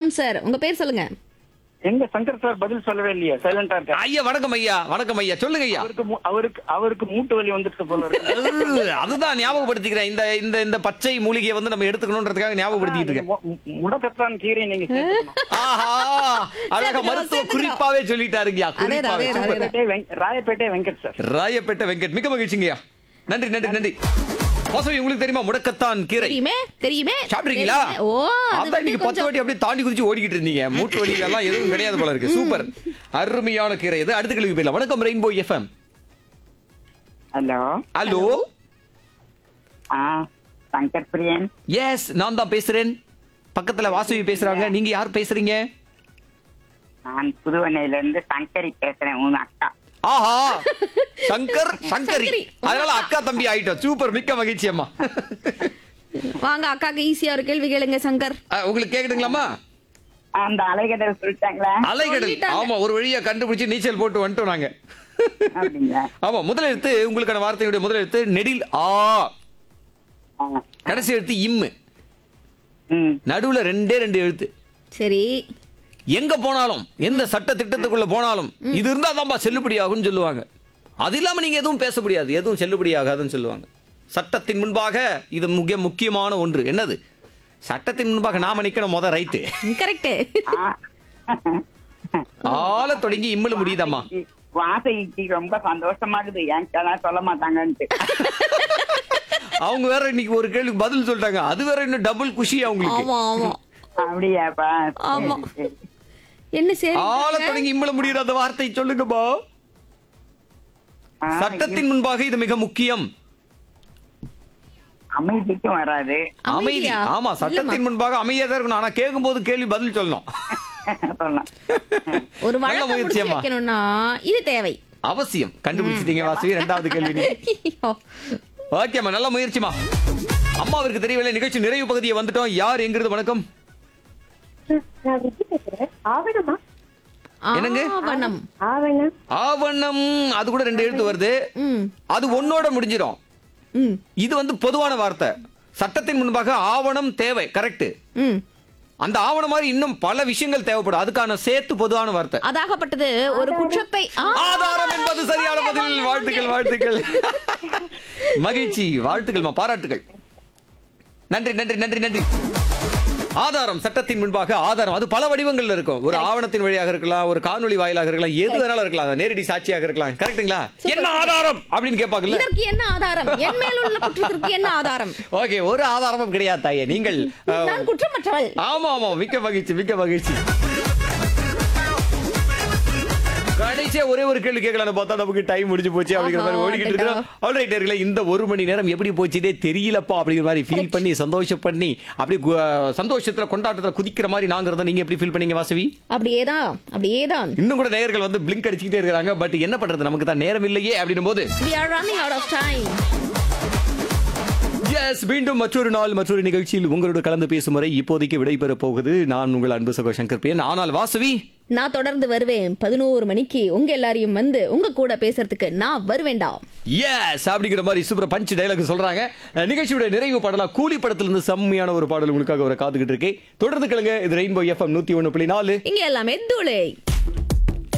வணக்கம் சார் உங்க பேர் சொல்லுங்க எங்க சங்கர் சார் பதில் சொல்லவே இல்லையா சைலண்டா இருக்க ஐயா வணக்கம் ஐயா வணக்கம் ஐயா சொல்லுங்க ஐயா அவருக்கு மூ- அவருக்கு அவருக்கு மூட்டு வலி வந்துட்டு போல இருக்கு அஹ், அதுதான் ஞாபகப்படுத்திக்கிறேன் இந்த இந்த இந்த பச்சை மூலிகையை வந்து நம்ம எடுத்துக்கணுன்றதுக்காக ஞாபகப்படுத்திட்டு இருக்கேன் மு- முடக்கத்தான் கீரை நீங்க சேர்த்துக்கணும். ஆஹா அழகா சரி, மருத்துவ சேர்த்துக்கிறோம். குறிப்பாவே சொல்லிட்டாருங்கய்யா அதே தான், குறிப்பாவே அதே தான், சூப்பர். அதே தான். ராயப்பேட்டை வெங்க- ராயப்பேட்டை வெங்கட் சார் ராயப்பேட்டை வெங்கட் மிக மகிழ்ச்சிங்கய்யா நன்றி நன்றி நன்றி வாசவி உங்களுக்கு தெரியுமா முடக்கத்தான் கீரை தெரியுமே தெரியுமே சாப்பிடுறீங்களா தெரியுமே. ஓ அது அதான் வந்து நீங்க பத்து கொஞ்சம் வாட்டி அப்படியே தாண்டி குதிச்சு ஓடிக்கிட்டு இருந்தீங்க மூட்டு வலி எல்லாம் எதுவும் கிடையாது போல இருக்கு சூப்பர் அருமையான கீரை இது அடுத்த கேள்வி போயிடலாம் வணக்கம் ரெயின்போ எஃப்எம் ஹலோ ஹலோ ஆ சங்கர் பிரியன் எஸ் நான் தான் பேசுறேன் பக்கத்துல வாசவி பேசுறாங்க நீங்க யார் பேசுறீங்க நான் புதுவனையில இருந்து சங்கரி பேசுறேன் உன் அக்கா ஆஹா சங்கர் சங்கரி சங்கரி. அதனால அக்கா தம்பி ஆயிட்டோம் சூப்பர் மிக்க மகிழ்ச்சி அம்மா வாங்க அக்காக்கு ஈஸியா ஒரு கேள்வி கேளுங்க சங்கர் அஹ், உங்களுக்கு கேக்குதுங்களாமா அந்த அலைகடல் சொல்லிட்டாங்களா அலைகடல் சொல்லிட்டாங்க. ஆமா ஒரு வழியா கண்டுபிடிச்சு நீச்சல் போட்டு வந்துட்டோம் நாங்க அப்படிங்களா ஆமா முதல் எழுத்து உங்களுக்கான வார்த்தையுடைய முதல் எழுத்து நெடில் ஆ ஆ. கடைசி எழுத்து இம்மு ம் நடுவுல ரெண்டே ரெண்டு எழுத்து சரி எங்க போனாலும் எந்த சட்ட திட்டத்துக்குள்ள போனாலும் இது இருந்தா தான்ப்பா செல்லுபடி ஆகும்னு சொல்லுவாங்க அது இல்லாம நீங்க எதுவும் பேச முடியாது எதுவும் செல்லுபடி ஆகாதுன்னு சொல்லுவாங்க சட்டத்தின் முன்பாக இது மிக முக்கியமான ஒன்று என்னது சட்டத்தின் முன்பாக நாம நிக்கணும் முத ரைட்டு கரெக்ட் ஆ. ஆள தொடங்கி இம்மல முடியுதாம்மா வாசகிக்கு ரொம்ப சந்தோஷமா இருக்குது என்கிட்ட சொல்ல மாட்டாங்கன்ட்டு அவங்க வேற இன்னைக்கு ஒரு கேள்விக்கு பதில் சொல்லிட்டாங்க அது வேற இன்னும் டபுள் குஷி அவங்களுக்கு ஆமா ஆமா அப்படியாப்பா ஆமா. சரி, சரி. என்ன சரி ஆள தொடங்கி இம்மல முடியுற அந்த வார்த்தை சொல்லுங்கப்பா ஆ, சட்டத்தின் முன்பாக இது மிக முக்கியம் அமைதிக்கும் வராது அமைதி அமைதியா? ஆமா சட்டத்தின் முன்பாக அமைதியா தான் இருக்கணும் ஆனா கேட்கும் போது கேள்வி பதில் சொல்லணும் சொல்லலாம் ஒரு நல்ல வழக்கம் முயற்சி முடிச்சு அம்மா. வைக்கணும்னா இது தேவை அவசியம் கண்டுபிடிச்சிட்டீங்க வாசவி ரெண்டாவது கேள்வி நீங்க. ஓகேம்மா நல்ல முயற்சிமா அம்மாவிற்கு தெரியவில்லை நிகழ்ச்சி நிறைவு பகுதியை வந்துட்டோம் யார் எங்கிறது வணக்கம் நான் விஜி பேசுறேன் ஆவணமா என்னங்க? ஆவணம் ஆவணம் ஆவணம் அது கூட ரெண்டு எழுத்து வருது ம் அது ஒன்னோட முடிஞ்சிடும் ம் இது வந்து பொதுவான வார்த்தை சட்டத்தின் முன்பாக ஆவணம் தேவை கரெக்ட் ம் அந்த ஆவணம் மாதிரி இன்னும் பல விஷயங்கள் தேவைப்படும் அதுக்கான சேர்த்து பொதுவான வார்த்தை அதாகப்பட்டது ஒரு குற்றத்தை ஆ, ஆதாரம் என்பது சரியான பதில் வாழ்த்துக்கள் வாழ்த்துக்கள் மகிழ்ச்சி வாழ்த்துக்கள்மா பாராட்டுகள் நன்றி நன்றி நன்றி நன்றி ஆதாரம் சட்டத்தின் முன்பாக ஆதாரம் அது பல வடிவங்கள்ல இருக்கும் ஒரு ஆவணத்தின் வழியாக இருக்கலாம் ஒரு காணொளி வாயிலாக இருக்கலாம் எது வேணாலும் இருக்கலாம் அது நேரடி சாட்சியாக இருக்கலாம் கரெக்ட்டுங்களா என்ன ஆதாரம் அப்படின்னு கேட்பாங்கல்ல இதற்கு என்ன ஆதாரம் என் மேல் உள்ள குற்றத்திற்கு என்ன ஆதாரம் ஓகே ஒரு ஆதாரமும் கிடையாது தாயே நீங்கள் அஹ், நான் குற்றமற்றவள் ஆமா ஆமா மிக்க மகிழ்ச்சி மிக்க மகிழ்ச்சி கடைசியா ஒரே ஒரு கேள்வி கேட்கலாம்னு பார்த்தா நமக்கு டைம் முடிஞ்சு போச்சு அப்படிங்கிற மாதிரி ஆஹா, ஓடிக்கிட்டு இருக்கிறோம் ஆல்ரைட் இருக்கல இந்த ஒரு மணி நேரம் எப்படி போச்சுதே தெரியலப்பா அப்படிங்கிற மாதிரி ஃபீல் பண்ணி சந்தோஷம் பண்ணி அப்படி கு- சந்தோஷத்துல கொண்டாட்டத்துல குதிக்கிற மாதிரி நாங்க இருந்தா நீங்க எப்படி ஃபீல் பண்ணீங்க வாசவி அப்படியேதான் அப்படியேதான் இன்னும் கூட நேயர்கள் வந்து பிளிங்க் அடிச்சுக்கிட்டே இருக்காங்க பட் என்ன பண்றது நமக்கு தான் நேரம் இல்லையே அப்படின்னும் போது we are running out of time yes மீண்டும் மற்றொரு நாள் மற்றொரு நிகழ்ச்சியில் உங்களோட கலந்து பேசும் வரை இப்போதைக்கு விடைபெற போகுது நான் உங்கள் அன்பு சகோ சங்கர் பிரியன் ஆனால் வாசவி நான் தொடர்ந்து வருவேன் பதினோரு மணிக்கு உங்க எல்லாரையும் வந்து உங்க கூட பேசுறதுக்கு நான் வருவேன்டா எஸ் அப்படிங்கிற மாதிரி சூப்பர் பஞ்ச் டைலாக் சொல்றாங்க அஹ், நிகழ்ச்சியோட நிறைவு பாடலாம் கூலி படத்துல இருந்து செம்மையான ஒரு பாடல் உங்களுக்காக ஒரு காத்துக்கிட்டு இருக்கேன் தொடர்ந்து கிழங்க இது ரெயின்போ எஃப்எம் நூத்தி ஒண்ணு புள்ளி நாலு இங்க எல்லாமே தூளை